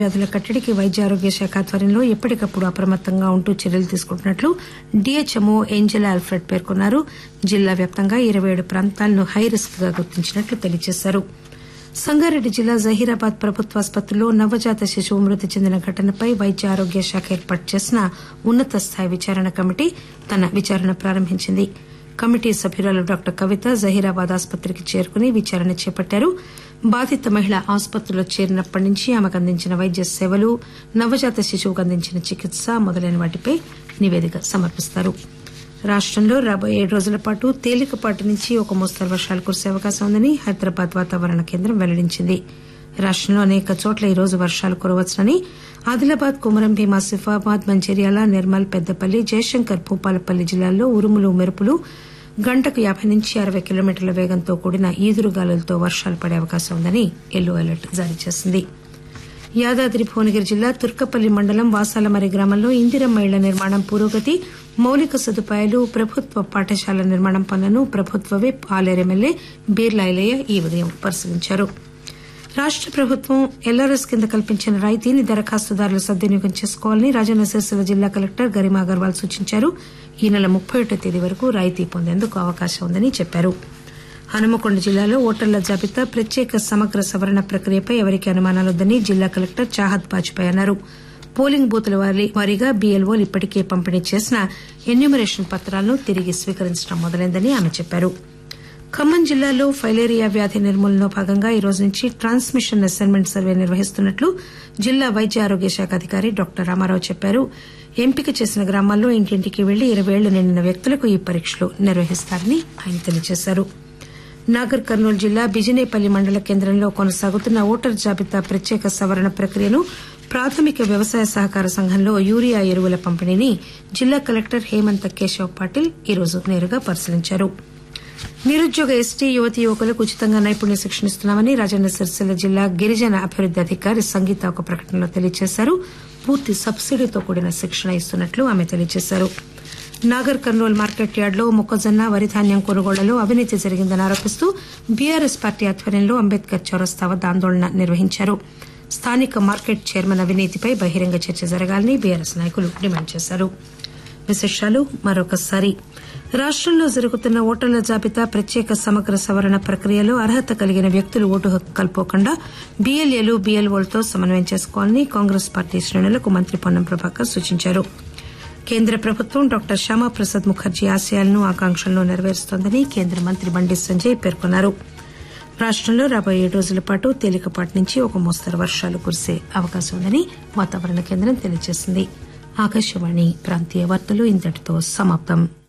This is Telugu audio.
వ్యాధుల కట్టడికి వైద్య ఆరోగ్య శాఖ ఆధ్వర్యంలో ఎప్పటికప్పుడు అప్రమత్తంగా ఉంటూ చర్యలు తీసుకుంటున్నట్లు డీహెచ్ఎంఓ ఏంజెలా ఆల్ఫ్రెడ్ పేర్కొన్నారు జిల్లా వ్యాప్తంగా ఇరవై ఏడు ప్రాంతాలను హైరిస్క్ గా గుర్తించినట్లు తెలియజేశారు సంగారెడ్డి జిల్లా జహీరాబాద్ ప్రభుత్వాసుపత్రిలో నవజాత శిశువు మృతి చెందిన ఘటనపై వైద్య ఆరోగ్య శాఖ ఏర్పాటు చేసిన ఉన్నత స్థాయి విచారణ కమిటీ తన విచారణ ప్రారంభించింది కమిటీ సభ్యురాలు డాక్టర్ కవిత జహీరాబాద్ ఆసుపత్రికి చేరుకుని విచారణ చేపట్టారు బాధిత మహిళ ఆసుపత్రిలో చేరినప్పటి నుంచి ఆమెకు అందించిన వైద్య సేవలు నవజాత శిశువుకు అందించిన చికిత్స మొదలైన వాటిపై నివేదిక సమర్పిస్తారు రాష్టంలో రాబోయే ఏడు రోజుల పాటు తేలికపాటి నుంచి ఒక మోస్తరు వర్షాలు కురిసే అవకాశం ఉందని హైదరాబాద్ వాతావరణ కేంద్రం వెల్లడించింది రాష్టంలో అనేక చోట్ల ఈ రోజు వర్షాలు కురవచ్చునని ఆదిలాబాద్ కుమరం భీం ఆసిఫాబాద్ మంచిర్యాల నిర్మల్ పెద్దపల్లి జయశంకర్ భూపాలపల్లి జిల్లాల్లో ఉరుములు మెరుపులు గంటకు యాబై నుంచి అరవై కిలోమీటర్ల వేగంతో కూడిన ఈదురుగాలులతో వర్షాలు పడే అవకాశం ఉందని ఎల్లో అలర్ట్ జారీ చేసింది యాదాద్రి భువనగిరి జిల్లా తుర్కపల్లి మండలం వాసాలమరి గ్రామంలో ఇందిరమ్మ ఇళ్ల నిర్మాణం పురోగతి మౌలిక సదుపాయాలు ప్రభుత్వ పాఠశాల నిర్మాణం పనులను ప్రభుత్వ విప్ ఆలేరు ఎమ్మెల్యే బీర్లా ఐలయ్య ఈ ఉదయం పరిశీలించారు రాష్ట ప్రభుత్వం ఎల్ఆర్ఎస్ కింద కల్పించిన రాయితీని దరఖాస్తుదారులు సద్వినియోగం చేసుకోవాలని రాజన్న సిరిసిల్ల జిల్లా కలెక్టర్ గరిమా అగర్వాల్ సూచించారు ఈ నెల ముప్పై ఒకటో తేదీ వరకు రాయితీ పొందేందుకు అవకాశం ఉందని చెప్పారు హనుమకొండ జిల్లాలో ఓటర్ల జాబితా ప్రత్యేక సమగ్ర సవరణ ప్రక్రియపై ఎవరికీ అనుమానాలొద్దని జిల్లా కలెక్టర్ చాహద్ బాజ్పాయ్ అన్నారు పోలింగ్ బూత్ల వారీగా బీఎల్ఓలు ఇప్పటికే పంపిణీ చేసిన ఎన్యూమరేషన్ పత్రాలను తిరిగి స్వీకరించడం మొదలైందని ఆమె చెప్పారు ఖమ్మం జిల్లాలో ఫైలేరియా వ్యాధి నిర్మూలనలో భాగంగా ఈ రోజు నుంచి ట్రాన్స్మిషన్ అసైన్మెంట్ సర్వే నిర్వహిస్తున్నట్లు జిల్లా వైద్య ఆరోగ్య శాఖ అధికారి డాక్టర్ రామారావు చెప్పారు ఎంపిక చేసిన గ్రామాల్లో ఇంటింటికి వెళ్లి ఇరవై ఏళ్లు నిండిన వ్యక్తులకు ఈ పరీక్షలు నిర్వహిస్తారని ఆయన తెలియజేశారు నాగర్ కర్నూలు జిల్లా బిజినేపల్లి మండల కేంద్రంలో కొనసాగుతున్న ఓటర్ జాబితా ప్రత్యేక సవరణ ప్రక్రియను ప్రాథమిక వ్యవసాయ సహకార సంఘంలో యూరియా ఎరువుల పంపిణీని జిల్లా కలెక్టర్ హేమంత్ కేశవ్ పాటిల్ ఈరోజు నేరుగా పరిశీలించారు నిరుద్యోగ ఎస్టీ యువతి యువకులకు ఉచితంగా నైపుణ్య శిక్షణ ఇస్తున్నామని రాజన్న సిరిసిల్ల జిల్లా గిరిజన అభివృద్ది అధికారి సంగీత ఒక ప్రకటనలో తెలియజేశారు పూర్తి సబ్సిడీతో కూడిన శిక్షణ ఇస్తున్నట్లు ఆమె తెలియజేశారు నాగర్ కర్నూలు మార్కెట్ యార్డులో మొక్కజొన్న వరి ధాన్యం కొనుగోళ్లలో అవినీతి జరిగిందని ఆరోపిస్తూ బీఆర్ఎస్ పార్టీ ఆధ్వర్యంలో అంబేద్కర్ చౌరస్తా వద్ద ఆందోళన నిర్వహించారు స్థానిక మార్కెట్ చైర్మన్ అవినీతిపై బహిరంగ చర్చ జరగాలని బీఆర్ఎస్ నాయకులు డిమాండ్ చేశారు విశేషాలు మరొకసారి రాష్టంలో జరుగుతున్న ఓటర్ల జాబితా ప్రత్యేక సమగ్ర సవరణ ప్రక్రియలో అర్హత కలిగిన వ్యక్తులు ఓటు హక్కు కల్పోకుండా బీఎల్ఏలు బీఎల్ఓలతో సమన్వయం చేసుకోవాలని కాంగ్రెస్ పార్టీ శ్రేణులకు మంత్రి పొన్నం ప్రభాకర్ సూచించారు కేంద్ర ప్రభుత్వం డాక్టర్ శ్యామాప్రసాద్ ముఖర్జీ ఆశయాలను ఆకాంక్షలను నెరవేరుస్తోందని కేంద్ర మంత్రి బండి సంజయ్ పేర్కొన్నారు రాష్టంలో రాబోయే ఏడు రోజుల పాటు తేలికపాటి నుంచి ఒక మోస్తరు వర్షాలు కురిసే అవకాశం ఉందని వాతావరణ కేంద్రం తెలియజేసింది ఆకాశవాణి ప్రాంతీయ వార్తలు ఇంతటితో సమాప్తం